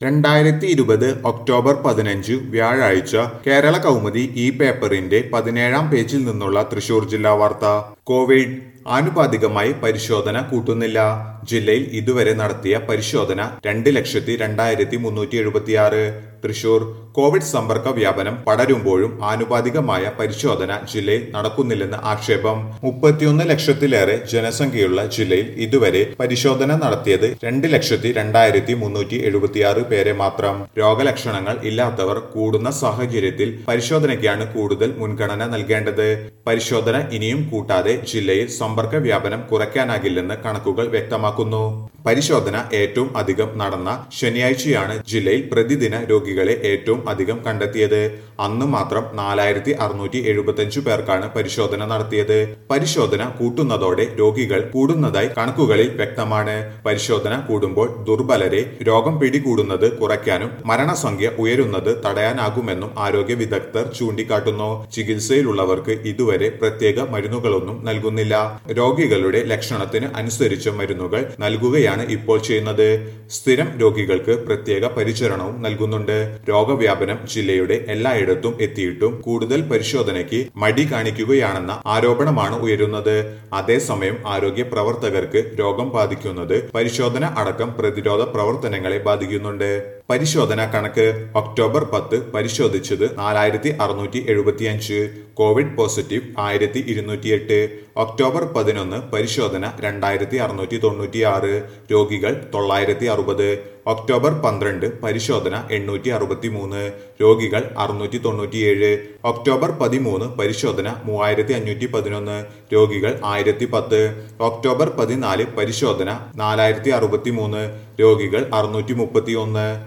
രണ്ടായിരത്തി ഇരുപത് ഒക്ടോബർ പതിനഞ്ച് വ്യാഴാഴ്ച കേരള കൗമുദി ഈ പേപ്പറിന്റെ പതിനേഴാം പേജിൽ നിന്നുള്ള തൃശൂർ ജില്ലാ വാർത്ത കോവിഡ് ആനുപാതികമായി പരിശോധന കൂട്ടുന്നില്ല ജില്ലയിൽ ഇതുവരെ നടത്തിയ പരിശോധന രണ്ട് ലക്ഷത്തി രണ്ടായിരത്തി മുന്നൂറ്റി എഴുപത്തിയാറ് തൃശൂർ കോവിഡ് സമ്പർക്ക വ്യാപനം പടരുമ്പോഴും ആനുപാതികമായ പരിശോധന ജില്ലയിൽ നടക്കുന്നില്ലെന്ന് ആക്ഷേപം മുപ്പത്തിയൊന്ന് ലക്ഷത്തിലേറെ ജനസംഖ്യയുള്ള ജില്ലയിൽ ഇതുവരെ പരിശോധന നടത്തിയത് രണ്ട് ലക്ഷത്തി രണ്ടായിരത്തി മുന്നൂറ്റി എഴുപത്തിയാറ് പേരെ മാത്രം രോഗലക്ഷണങ്ങൾ ഇല്ലാത്തവർ കൂടുന്ന സാഹചര്യത്തിൽ പരിശോധനയ്ക്കാണ് കൂടുതൽ മുൻഗണന നൽകേണ്ടത് പരിശോധന ഇനിയും കൂട്ടാതെ ജില്ലയിൽ സമ്പർക്ക വ്യാപനം കുറയ്ക്കാനാകില്ലെന്ന് കണക്കുകൾ വ്യക്തമാക്കുന്നു പരിശോധന ഏറ്റവും അധികം നടന്ന ശനിയാഴ്ചയാണ് ജില്ലയിൽ പ്രതിദിന രോഗികളെ ഏറ്റവും അധികം കണ്ടെത്തിയത് അന്ന് മാത്രം നാലായിരത്തി അറുന്നൂറ്റി എഴുപത്തിയഞ്ചു പേർക്കാണ് പരിശോധന നടത്തിയത് പരിശോധന കൂട്ടുന്നതോടെ രോഗികൾ കൂടുന്നതായി കണക്കുകളിൽ വ്യക്തമാണ് പരിശോധന കൂടുമ്പോൾ ദുർബലരെ രോഗം പിടികൂടുന്നത് കുറയ്ക്കാനും മരണസംഖ്യ ഉയരുന്നത് തടയാനാകുമെന്നും ആരോഗ്യ വിദഗ്ധർ ചൂണ്ടിക്കാട്ടുന്നു ചികിത്സയിലുള്ളവർക്ക് ഇതുവരെ പ്രത്യേക മരുന്നുകളൊന്നും നൽകുന്നില്ല രോഗികളുടെ ലക്ഷണത്തിന് അനുസരിച്ച മരുന്നുകൾ നൽകുകയാണ് ഇപ്പോൾ ചെയ്യുന്നത് സ്ഥിരം രോഗികൾക്ക് പ്രത്യേക പരിചരണവും നൽകുന്നുണ്ട് രോഗവ്യാപനം ജില്ലയുടെ എല്ലായിടത്തും എത്തിയിട്ടും കൂടുതൽ പരിശോധനയ്ക്ക് മടി കാണിക്കുകയാണെന്ന ആരോപണമാണ് ഉയരുന്നത് അതേസമയം ആരോഗ്യ പ്രവർത്തകർക്ക് രോഗം ബാധിക്കുന്നത് പരിശോധന അടക്കം പ്രതിരോധ പ്രവർത്തനങ്ങളെ ബാധിക്കുന്നുണ്ട് പരിശോധന കണക്ക് ഒക്ടോബർ പത്ത് പരിശോധിച്ചത് നാലായിരത്തി അറുന്നൂറ്റി എഴുപത്തിയഞ്ച് കോവിഡ് പോസിറ്റീവ് ആയിരത്തി ഇരുന്നൂറ്റിയെട്ട് ഒക്ടോബർ പതിനൊന്ന് പരിശോധന രണ്ടായിരത്തി അറുന്നൂറ്റി തൊണ്ണൂറ്റിയാറ് രോഗികൾ തൊള്ളായിരത്തി അറുപത് ഒക്ടോബർ പന്ത്രണ്ട് പരിശോധന എണ്ണൂറ്റി അറുപത്തി മൂന്ന് രോഗികൾ അറുന്നൂറ്റി തൊണ്ണൂറ്റിയേഴ് ഒക്ടോബർ പതിമൂന്ന് പരിശോധന മൂവായിരത്തി അഞ്ഞൂറ്റി പതിനൊന്ന് രോഗികൾ ആയിരത്തി പത്ത് ഒക്ടോബർ പതിനാല് പരിശോധന നാലായിരത്തി അറുപത്തി മൂന്ന് രോഗികൾ അറുന്നൂറ്റി മുപ്പത്തി ഒന്ന്